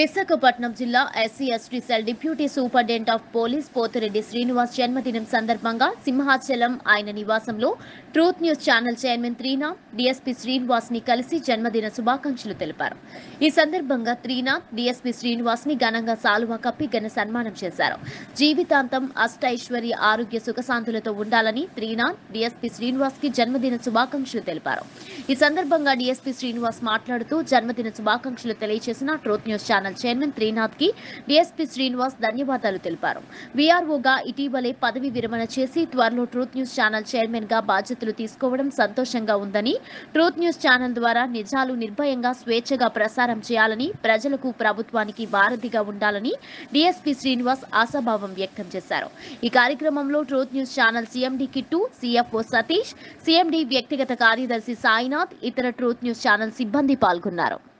విశాఖపట్నం జిల్లా SC ST cell deputy superintendent of police Pothireddy Srinivas జన్మదినం సందర్భంగా సింహాచలం ఆయన నివాసంలో truth news channel chairman Trinath DSP Srinivas ని కలిసి జన్మదిన శుభాకాంక్షలు తెలిపారు ఈ సందర్భంగా త్రీనాథ్ డిఎస్పీ శ్రీనివాస్ ని ఘనంగా సాలువా కప్పి ఘన సన్మానం చేశారు జీవితాంతం అష్టైశ్వర్య ఆరోగ్య సుఖశాంతులతో ఉండాలని త్రీనాథ్ డిఎస్పీ శ్రీనివాస్ కి జన్మదిన శుభాకాంక్షలు తెలిపారు ఈ సందర్భంగా డిఎస్పీ శ్రీనివాస్ మాట్లాడుతూ జన్మదిన శుభాకాంక్షలు తెలియజేసిన truth news channel chairman Trinath కి డిఎస్పీ శ్రీనివాస్ ధన్యవాదాలు తెలిపారు వీఆర్ఓగా ఇటీవలే పదవి విరమణ చేసి త్వరలో ట్రూత్ న్యూస్ ఛానల్ చైర్మన్ గా బాధ్యతలు తీసుకోవడం సంతోషంగా ఉందని ట్రూత్ న్యూస్ ఛానల్ ద్వారా నిజాలు నిర్భయంగా స్వేచ్ఛగా ప్రసారం చేయాలని ప్రజలకు ప్రభుత్వానికి వారధిగా ఉండాలని డిఎస్పీ శ్రీనివాస్ ఆశాభావం వ్యక్తం చేశారు ఈ కార్యక్రమంలో truth news channel CMD Kittu CFO Satish CMD వ్యక్తిగత కార్యదర్శి సాయినాథ్ ఇతర ట్రూత్ న్యూస్ ఛానల్ సిబ్బంది పాల్గొన్నారు